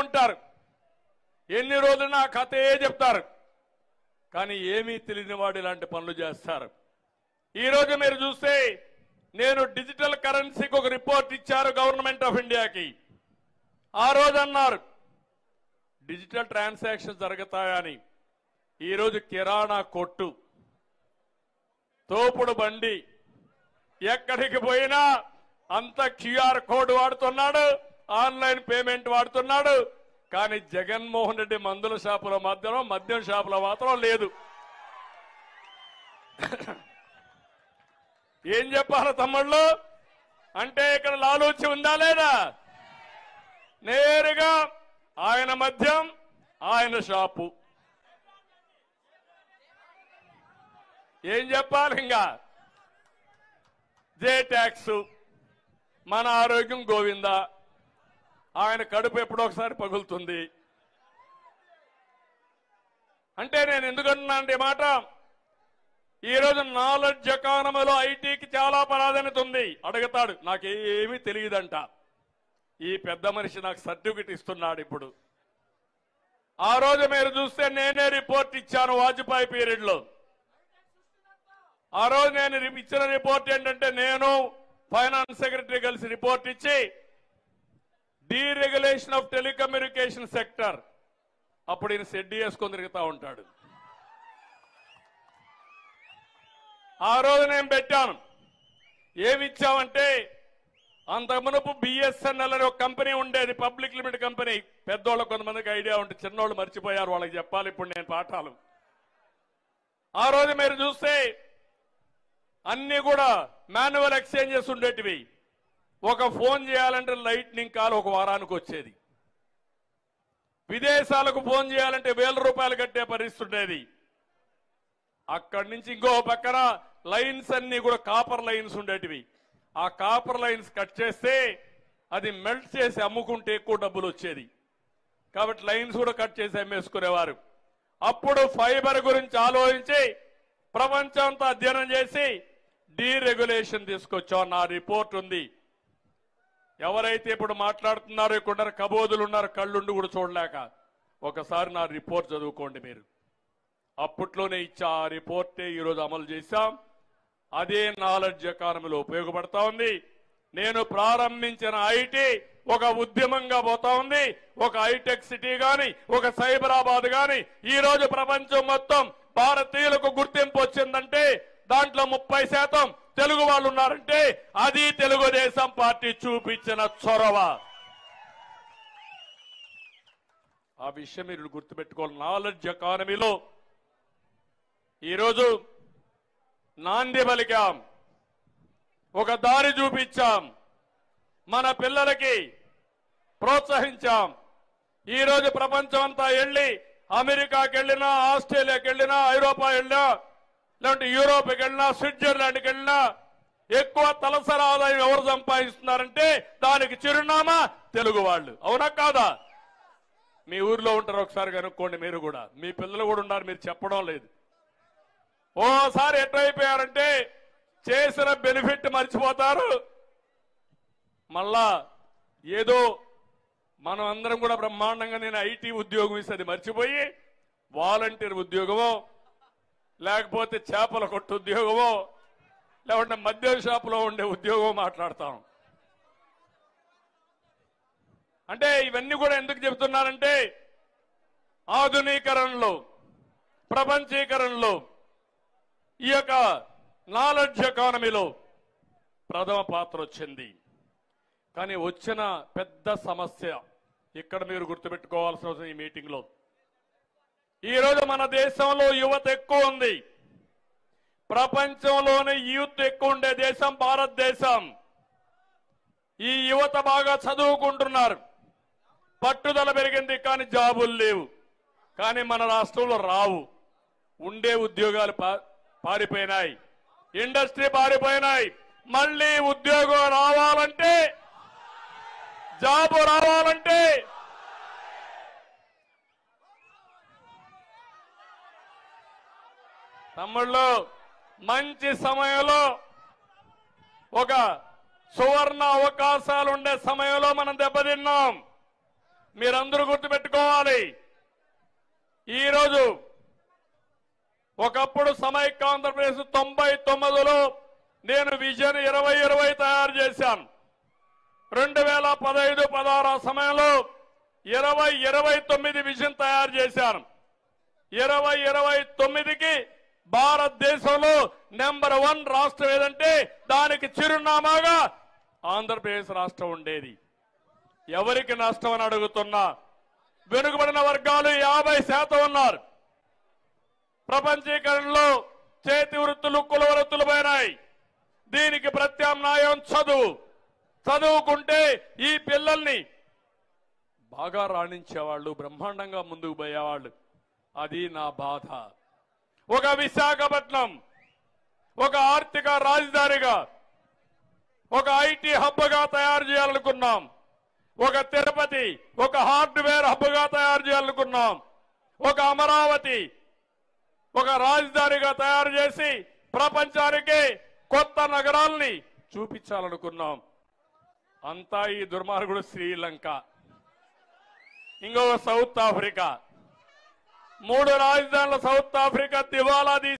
ఉంటారు ఎన్ని రోజులు నా కథే చెప్తారు కానీ ఏమీ తెలియని వాడు ఇలాంటి పనులు చేస్తారు ఈ రోజు మీరు చూస్తే నేను డిజిటల్ కరెన్సీకి ఒక రిపోర్ట్ ఇచ్చారు గవర్నమెంట్ ఆఫ్ ఇండియాకి ఆ రోజు అన్నారు డిజిటల్ ట్రాన్సాక్షన్ జరుగుతాయని ఈరోజు కిరాణా కొట్టు తోపుడు బండి ఎక్కడికి పోయినా అంత క్యూఆర్ కోడ్ వాడుతున్నాడు ఆన్లైన్ పేమెంట్ వాడుతున్నాడు కానీ జగన్మోహన్ రెడ్డి మందుల షాపుల మధ్యలో మద్యం షాపుల మాత్రం లేదు ఏం చెప్పాలి తమ్ముళ్ళు అంటే ఇక్కడ లాలూచి ఉందా లేదా నేరుగా ఆయన మద్యం ఆయన షాపు ఏం చెప్పాలి ఇంకా జే ట్యాక్స్ మన ఆరోగ్యం గోవిందా ఆయన కడుపు ఎప్పుడో ఒకసారి పగులుతుంది అంటే నేను ఎందుకంటున్నా అంటే ఈ మాట ఈ రోజు నాలెడ్జ్ ఎకానమీలో ఐటీకి చాలా ప్రాధాన్యత ఉంది అడుగుతాడు నాకేమీ తెలియదంట ఈ పెద్ద మనిషి నాకు సర్టిఫికెట్ ఇస్తున్నాడు ఇప్పుడు ఆ రోజు మీరు చూస్తే నేనే రిపోర్ట్ ఇచ్చాను వాజ్పేయి పీరియడ్ లో ఆ రోజు నేను రి- ఇచ్చిన రిపోర్ట్ ఏంటంటే నేను ఫైనాన్స్ సెక్రటరీ కలిసి రిపోర్ట్ ఇచ్చి డీరెగ్యులేషన్ ఆఫ్ టెలికమ్యూనికేషన్ సెక్టర్ అప్పుడు ఈయన సెడ్డి వేసుకొని తిరుగుతా ఉంటాడు ఆ రోజు నేను పెట్టాను ఏమి ఇచ్చామంటే అంత మునుపు బిఎస్ఎన్ఎల్ అనే ఒక కంపెనీ ఉండేది పబ్లిక్ లిమిటెడ్ కంపెనీ పెద్దోళ్ళ కొంతమందికి ఐడియా ఉంటే చిన్నోళ్ళు మర్చిపోయారు వాళ్ళకి చెప్పాలి ఇప్పుడు నేను పాఠాలు ఆ రోజు మీరు చూస్తే అన్ని కూడా మాన్యువల్ ఎక్స్చేంజెస్ ఉండేటివి ఒక ఫోన్ చేయాలంటే లైట్నింగ్ కాల్ ఒక వారానికి వచ్చేది విదేశాలకు ఫోన్ చేయాలంటే వేల రూపాయలు కట్టే పరిస్థితి ఉండేది అక్కడి నుంచి ఇంకో పక్కన లైన్స్ అన్ని కూడా కాపర్ లైన్స్ ఉండేటివి ఆ కాపర్ లైన్స్ కట్ చేస్తే అది మెల్ట్ చేసి అమ్ముకుంటే ఎక్కువ డబ్బులు వచ్చేది కాబట్టి లైన్స్ కూడా కట్ చేసి అమ్మేసుకునేవారు అప్పుడు ఫైబర్ గురించి ఆలోచించి ప్రపంచం అంతా అధ్యయనం చేసి డీరెగ్యులేషన్ తీసుకొచ్చాం నా రిపోర్ట్ ఉంది ఎవరైతే ఇప్పుడు మాట్లాడుతున్నారో ఇక్కడ కబోదులు ఉన్నారు కళ్ళుండి కూడా చూడలేక ఒకసారి నా రిపోర్ట్ చదువుకోండి మీరు అప్పట్లోనే ఇచ్చా ఆ రిపోర్టే ఈరోజు అమలు చేశాం అదే నాలెడ్జ్ ఎకానమీలో ఉపయోగపడతా ఉంది నేను ప్రారంభించిన ఐటీ ఒక ఉద్యమంగా పోతా ఉంది ఒక హైటెక్ సిటీ గాని ఒక సైబరాబాద్ గాని ఈ రోజు ప్రపంచం మొత్తం భారతీయులకు గుర్తింపు వచ్చిందంటే దాంట్లో ముప్పై శాతం తెలుగు వాళ్ళు ఉన్నారంటే అది తెలుగుదేశం పార్టీ చూపించిన చొరవ ఆ విషయం మీరు గుర్తుపెట్టుకోవాలి నాలెడ్జ్ ఎకానమీలో ఈరోజు నాంది పలికాం ఒక దారి చూపించాం మన పిల్లలకి ప్రోత్సహించాం ఈరోజు ప్రపంచం అంతా వెళ్ళి అమెరికాకి వెళ్ళినా ఆస్ట్రేలియాకి వెళ్ళినా ఐరోపా వెళ్ళినా లేదంటే యూరోప్కి వెళ్ళినా స్విట్జర్లాండ్కి వెళ్ళినా ఎక్కువ తలసరి ఆదాయం ఎవరు సంపాదిస్తున్నారంటే దానికి చిరునామా తెలుగు వాళ్ళు అవునా కాదా మీ ఊర్లో ఉంటారు ఒకసారి కనుక్కోండి మీరు కూడా మీ పిల్లలు కూడా ఉన్నారు మీరు చెప్పడం లేదు ఓసారి ఎట్లయిపోయారంటే చేసిన బెనిఫిట్ మర్చిపోతారు మళ్ళా ఏదో మనం అందరం కూడా బ్రహ్మాండంగా నేను ఐటీ ఉద్యోగం ఇస్తే అది మర్చిపోయి వాలంటీర్ ఉద్యోగమో లేకపోతే చేపల కొట్టు ఉద్యోగమో లేకుంటే మద్యం షాపులో ఉండే ఉద్యోగం మాట్లాడతాం అంటే ఇవన్నీ కూడా ఎందుకు చెబుతున్నారంటే ఆధునీకరణలో ప్రపంచీకరణలో ఈ యొక్క నాలెడ్జ్ ఎకానమీలో ప్రథమ పాత్ర వచ్చింది కానీ వచ్చిన పెద్ద సమస్య ఇక్కడ మీరు గుర్తుపెట్టుకోవాల్సిన అవసరం ఈ మీటింగ్ లో ఈ రోజు మన దేశంలో యువత ఎక్కువ ఉంది ప్రపంచంలోనే యూత్ ఎక్కువ ఉండే దేశం భారతదేశం ఈ యువత బాగా చదువుకుంటున్నారు పట్టుదల పెరిగింది కానీ జాబులు లేవు కానీ మన రాష్ట్రంలో రావు ఉండే ఉద్యోగాలు పా- పారిపోయినాయి ఇండస్ట్రీ పారిపోయినాయి మళ్ళీ ఉద్యోగం రావాలంటే జాబు రావాలంటే తమ్ముళ్ళు మంచి సమయంలో ఒక సువర్ణ అవకాశాలు ఉండే సమయంలో మనం దెబ్బతిన్నాం మీరందరూ గుర్తుపెట్టుకోవాలి ఈరోజు ఒకప్పుడు సమైక్య ఆంధ్రప్రదేశ్ తొంభై తొమ్మిదిలో నేను విజన్ ఇరవై ఇరవై తయారు చేశాను రెండు వేల పదహైదు పదహారు ఆ సమయంలో ఇరవై ఇరవై తొమ్మిది విజన్ తయారు చేశాను ఇరవై ఇరవై తొమ్మిదికి భారతదేశంలో నెంబర్ వన్ రాష్ట్రం ఏదంటే దానికి చిరునామాగా ఆంధ్రప్రదేశ్ రాష్ట్రం ఉండేది ఎవరికి నష్టం అని అడుగుతున్నా వెనుకబడిన వర్గాలు యాభై శాతం ఉన్నారు ప్రపంచీకరణలో చేతి వృత్తులు కుల వృత్తులు పోయినాయి దీనికి ప్రత్యామ్నాయం చదువు చదువుకుంటే ఈ పిల్లల్ని బాగా రాణించేవాళ్ళు బ్రహ్మాండంగా ముందుకు పోయేవాళ్ళు అది నా బాధ ఒక విశాఖపట్నం ఒక ఆర్థిక రాజధానిగా ఒక ఐటీ హబ్గా తయారు చేయాలనుకున్నాం ఒక తిరుపతి ఒక హార్డ్వేర్ హబ్గా తయారు చేయాలనుకున్నాం ఒక అమరావతి ఒక రాజధానిగా తయారు చేసి ప్రపంచానికి కొత్త నగరాల్ని చూపించాలనుకున్నాం అంతా ఈ దుర్మార్గుడు శ్రీలంక ఇంకొక సౌత్ ఆఫ్రికా మూడు రాజధానుల సౌత్ ఆఫ్రికా దివాలా తీసి